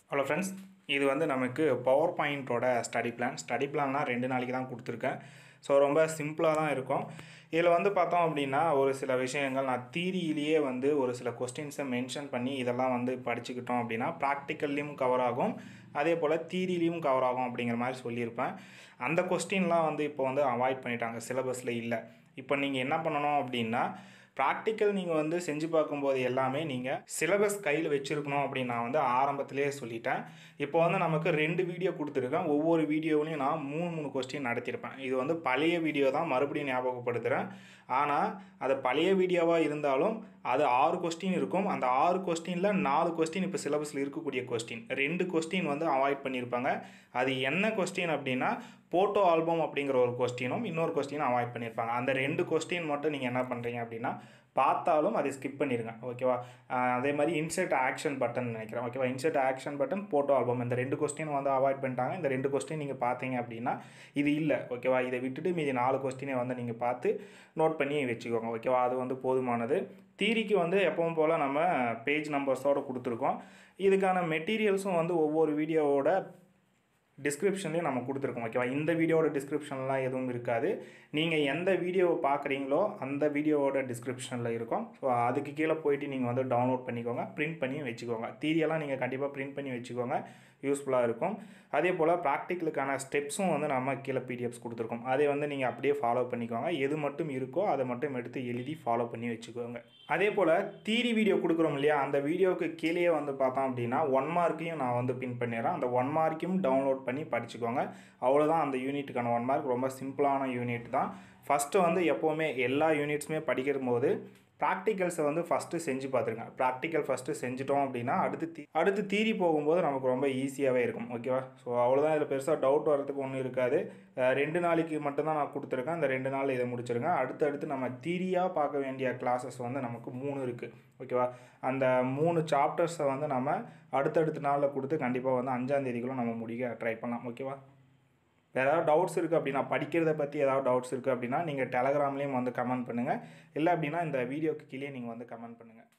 hello friends இது வந்து நமக்கு பவர் பாயிண்ட்டோட ஸ்டடி பிளான் ஸ்டடி பிளான்னா ரெண்டு நாளைக்கு தான் கொடுத்துருக்கேன் ஸோ ரொம்ப சிம்பிளாக தான் இருக்கும் இதில் வந்து பார்த்தோம் அப்படின்னா ஒரு சில விஷயங்கள் நான் தீரியிலேயே வந்து ஒரு சில கொஸ்டின்ஸை மென்ஷன் பண்ணி இதெல்லாம் வந்து படிச்சுக்கிட்டோம் அப்படின்னா ப்ராக்டிக்கல்லையும் கவர் ஆகும் அதே போல் தீரிலையும் கவர் ஆகும் அப்படிங்கிற மாதிரி சொல்லியிருப்பேன் அந்த கொஸ்டின்லாம் வந்து இப்போ வந்து அவாய்ட் பண்ணிட்டாங்க சிலபஸில் இல்லை இப்போ நீங்கள் என்ன பண்ணணும் அப்படின்னா ப்ராக்டிக்கல் நீங்கள் வந்து செஞ்சு பார்க்கும்போது எல்லாமே நீங்கள் சிலபஸ் கையில் வச்சுருக்கணும் அப்படின்னு நான் வந்து ஆரம்பத்திலேயே சொல்லிட்டேன் இப்போ வந்து நமக்கு ரெண்டு வீடியோ கொடுத்துருக்கேன் ஒவ்வொரு வீடியோவிலையும் நான் மூணு மூணு கொஸ்டின் நடத்தியிருப்பேன் இது வந்து பழைய வீடியோ தான் மறுபடியும் ஞாபகப்படுத்துகிறேன் ஆனால் அது பழைய வீடியோவாக இருந்தாலும் அது ஆறு கொஸ்டின் இருக்கும் அந்த ஆறு கொஸ்டினில் நாலு கொஸ்டின் இப்போ சிலபஸில் இருக்கக்கூடிய கொஸ்டின் ரெண்டு கொஸ்டின் வந்து அவாய்ட் பண்ணியிருப்பாங்க அது என்ன கொஸ்டின் அப்படின்னா போட்டோ ஆல்பம் அப்படிங்கிற ஒரு கொஸ்டினும் இன்னொரு கொஸ்டினும் அவாய்ட் பண்ணியிருப்பாங்க அந்த ரெண்டு கொஸ்டின் மட்டும் நீங்கள் என்ன பண்ணுறீங்க அப்படின்னா பார்த்தாலும் அதை ஸ்கிப் பண்ணிடுங்க ஓகேவா அதே மாதிரி இன்செர்ட் ஆக்ஷன் பட்டன் நினைக்கிறேன் ஓகேவா insert action button photo album இந்த ரெண்டு கொஸ்டின் வந்து அவாய்ட் பண்ணிட்டாங்க இந்த ரெண்டு கொஸ்டின் நீங்கள் பார்த்தீங்க அப்படின்னா இது இல்லை ஓகேவா இதை விட்டுட்டு மீதி நாலு கொஸ்டினை வந்து நீங்கள் பார்த்து நோட் பண்ணி வச்சுக்கோங்க ஓகேவா அது வந்து போதுமானது தீரிக்கு வந்து எப்பவும் போல் நம்ம பேஜ் நம்பர்ஸோடு கொடுத்துருக்கோம் இதுக்கான மெட்டீரியல்ஸும் வந்து ஒவ்வொரு வீடியோவோட டிஸ்கிரிப்ஷன்லேயும் நம்ம கொடுத்துருக்கோம் ஓகேவா இந்த வீடியோவோட டிஸ்கிரிப்ஷன்லாம் எதுவும் இருக்காது நீங்கள் எந்த வீடியோவை பார்க்குறீங்களோ அந்த வீடியோவோட டிஸ்கிரிப்ஷனில் இருக்கும் ஸோ அதுக்கு கீழே போயிட்டு நீங்கள் வந்து டவுன்லோட் பண்ணிக்கோங்க பிரிண்ட் பண்ணி வச்சுக்கோங்க தீரியெல்லாம் நீங்கள் கண்டிப்பாக பிரிண்ட் பண்ணி வச்சுக்கோங்க யூஸ்ஃபுல்லாக இருக்கும் அதே போல் ப்ராக்டிக்கலுக்கான ஸ்டெப்ஸும் வந்து நம்ம கீழே பிடிஎஃப்ஸ் கொடுத்துருக்கோம் அதை வந்து நீங்கள் அப்படியே ஃபாலோ பண்ணிக்கோங்க எது மட்டும் இருக்கோ அதை மட்டும் எடுத்து எழுதி ஃபாலோ பண்ணி வச்சுக்கோங்க அதே போல் தீரி வீடியோ கொடுக்குறோம் இல்லையா அந்த வீடியோவுக்கு கீழே வந்து பார்த்தோம் அப்படின்னா ஒன் மார்க்கையும் நான் வந்து பின் பண்ணிடுறேன் அந்த ஒன் மார்க்கையும் டவுன்லோட் பண்ணி படிச்சுக்கோங்க அவ்வளோதான் அந்த யூனிட்டுக்கான ஒன் மார்க் ரொம்ப சிம்பிளான யூனிட் தான் ஃபஸ்ட்டு வந்து எப்போவுமே எல்லா யூனிட்ஸுமே படிக்கிற போது ப்ராக்டிக்கல்ஸை வந்து ஃபஸ்ட்டு செஞ்சு பார்த்துருங்க ப்ராக்டிக்கல் ஃபஸ்ட்டு செஞ்சிட்டோம் அப்படின்னா அடுத்து தீ அடுத்து தீரி போகும்போது நமக்கு ரொம்ப ஈஸியாகவே இருக்கும் ஓகேவா ஸோ அவ்வளோதான் இதில் பெருசாக டவுட் வரதுக்கு ஒன்றும் இருக்காது ரெண்டு நாளைக்கு மட்டும்தான் நான் கொடுத்துருக்கேன் அந்த ரெண்டு நாள் இதை முடிச்சிருங்க அடுத்தடுத்து நம்ம தீரியாக பார்க்க வேண்டிய கிளாஸஸ் வந்து நமக்கு மூணு இருக்குது ஓகேவா அந்த மூணு சாப்டர்ஸை வந்து நம்ம அடுத்தடுத்த நாளில் கொடுத்து கண்டிப்பாக வந்து அஞ்சாந்தேதிக்குள்ள நம்ம முடிக்க ட்ரை பண்ணலாம் ஓகேவா வேறு ஏதாவது டவுட்ஸ் இருக்குது அப்படின்னா படிக்கிறத பற்றி ஏதாவது டவுட்ஸ் இருக்குது அப்படின்னா நீங்கள் டெலகிராம்லேயும் வந்து கமெண்ட் பண்ணுங்கள் இல்லை அப்படின்னா இந்த வீடியோக்கு கீழே நீங்கள் வந்து கமெண்ட் பண்ணுங்கள்